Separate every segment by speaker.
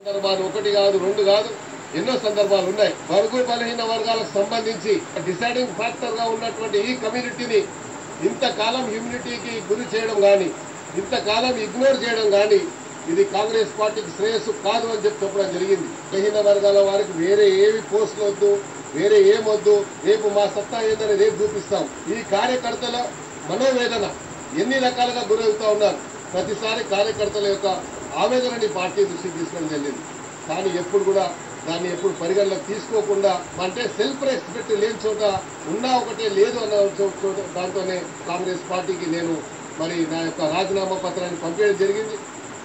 Speaker 1: సందర్భాలు ఒకటి కాదు రెండు కాదు ఎన్నో సందర్భాలు ఉన్నాయి బడుగు బలహీన వర్గాలకు సంబంధించి డిసైడింగ్ ఫ్యాక్టర్ గా ఉన్నటువంటి ఈ కమ్యూనిటీని ఇంతకాలం హ్యూమినిటీకి గురి చేయడం కానీ ఇంతకాలం ఇగ్నోర్ చేయడం కానీ ఇది కాంగ్రెస్ పార్టీకి శ్రేయస్సు కాదు అని చెప్పి చెప్పడం జరిగింది బలహీన వర్గాల వారికి వేరే ఏవి పోస్టులు వద్దు వేరే ఏమొద్దు రేపు మా సత్తా ఏందని రేపు చూపిస్తాం ఈ కార్యకర్తల మనోవేదన ఎన్ని రకాలుగా గురవుతా ఉన్నారు ప్రతిసారి కార్యకర్తల యొక్క ఆవేదనని పార్టీ దృష్టికి తీసుకోవడం జరిగింది కానీ ఎప్పుడు కూడా దాన్ని ఎప్పుడు పరిగణలోకి తీసుకోకుండా అంటే సెల్ఫ్ రెస్పెక్ట్ లేని చోట ఉన్నా ఒకటే లేదు అన్న చో- చోట దాంతోనే కాంగ్రెస్ పార్టీకి నేను మరి నా యొక్క రాజీనామా పత్రాన్ని పంపించడం జరిగింది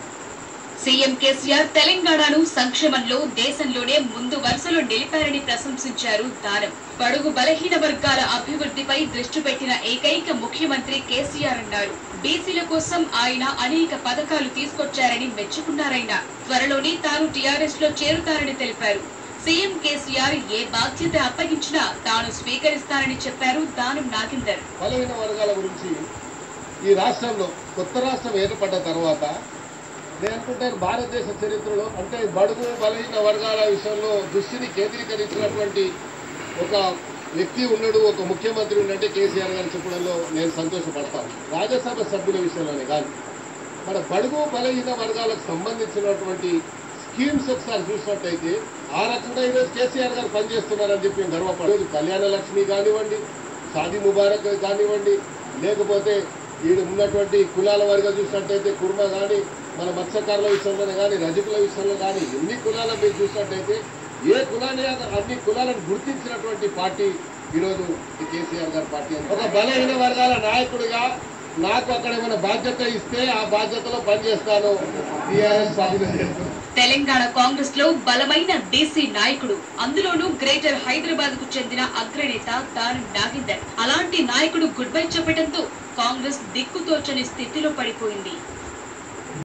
Speaker 2: సీఎం కేసీఆర్ తెలంగాణను సంక్షేమంలో దేశంలోనే ముందు వరుసలో నిలిపారని ప్రశంసించారు దానం బడుగు బలహీన వర్గాల అభివృద్ధిపై దృష్టి పెట్టిన ఏకైక ముఖ్యమంత్రి కేసీఆర్ అన్నారు బీసీల కోసం ఆయన అనేక పథకాలు తీసుకొచ్చారని మెచ్చుకున్నారాయన త్వరలోనే తాను టీఆర్ఎస్ లో చేరుతారని తెలిపారు సీఎం కేసీఆర్ ఏ బాధ్యత అప్పగించినా తాను స్వీకరిస్తారని చెప్పారు దానం నాగేందర్
Speaker 1: బలహీన వర్గాల గురించి ఈ రాష్ట్రంలో కొత్త రాష్ట్రం ఏర్పడ్డ తర్వాత నేను అనుకుంటాను భారతదేశ చరిత్రలో అంటే బడుగు బలహీన వర్గాల విషయంలో దృష్టిని కేంద్రీకరించినటువంటి ఒక వ్యక్తి ఉన్నాడు ఒక ముఖ్యమంత్రి ఉన్నట్టే కేసీఆర్ గారు చెప్పడంలో నేను సంతోషపడతాను రాజ్యసభ సభ్యుల విషయంలోనే కానీ మన బడుగు బలహీన వర్గాలకు సంబంధించినటువంటి స్కీమ్స్ ఒకసారి చూసినట్టయితే ఆ రకంగా ఈరోజు కేసీఆర్ గారు పనిచేస్తున్నారని చెప్పి మేము గర్వపడలేదు కళ్యాణ లక్ష్మి కానివ్వండి షాదీ ముబారక్ కానివ్వండి లేకపోతే ఈడు ఉన్నటువంటి కులాల వారిగా చూసినట్టయితే కుర్మ కానీ మన మత్స్యకారుల విషయంలోనే కానీ రజకుల విషయంలో కానీ ఎన్ని కులాల మీరు చూసినట్టయితే ఏ కులాన్ని అన్ని కులాలను గుర్తించినటువంటి పార్టీ ఈరోజు ఈ కేసీఆర్ గారి పార్టీ అని. ఒక బలహీన వర్గాల నాయకుడిగా నాకు అక్కడ ఏమైనా బాధ్యత ఇస్తే ఆ బాధ్యతలో పనిచేస్తాను టీఆర్ఎస్ పార్టీలో చేస్తాను
Speaker 2: తెలంగాణ కాంగ్రెస్ లో బలమైన బీసీ నాయకుడు అందులోనూ గ్రేటర్ హైదరాబాద్ కు చెందిన అగ్రనేత దానం నాగేందర్ అలాంటి నాయకుడు గుడ్ బై చెప్పడంతో కాంగ్రెస్ దిక్కుతోచని స్థితిలో పడిపోయింది